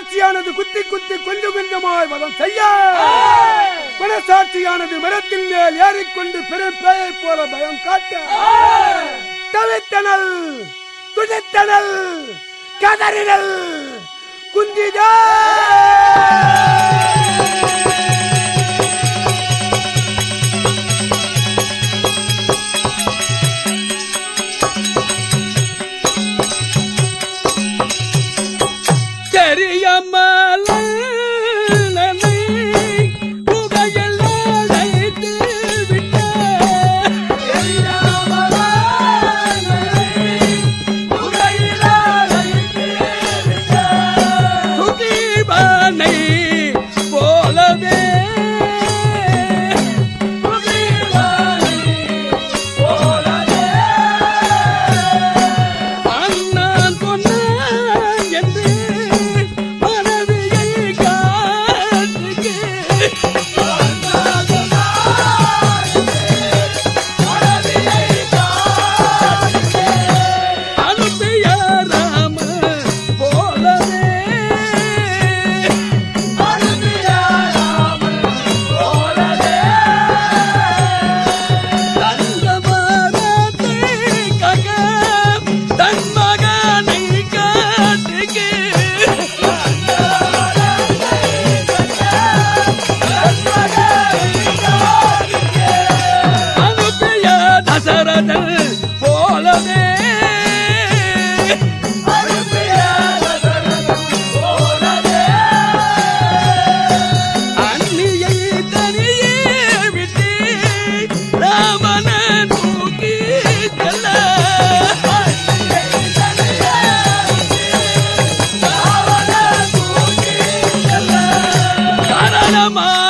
மனசாட்சியானது குத்தி குத்தி கொஞ்சம் கொஞ்சமாய் வதம் செய்ய மனசாட்சியானது மரத்தின் மேல் ஏறிக்கொண்டு பெரும் பேயை போல பயம் காட்ட தவித்தனல் துடித்தனல் கதறினல் குந்திதா தெரியமல புகையில் அழைத்து விட்ட சுகீபனை போலவே அண்ணன் சொன்னான் என்று மனைவியை காட்டுக்கு அனுப்பிய ராம போலவே தந்த மரத்தை கக தன் மகனை காட்டுக்கு அனுப்பிய தசரதன் போலவே அன்னியை தனியே விட்டு ராமனன் தூக்கி செல்ல காரணமா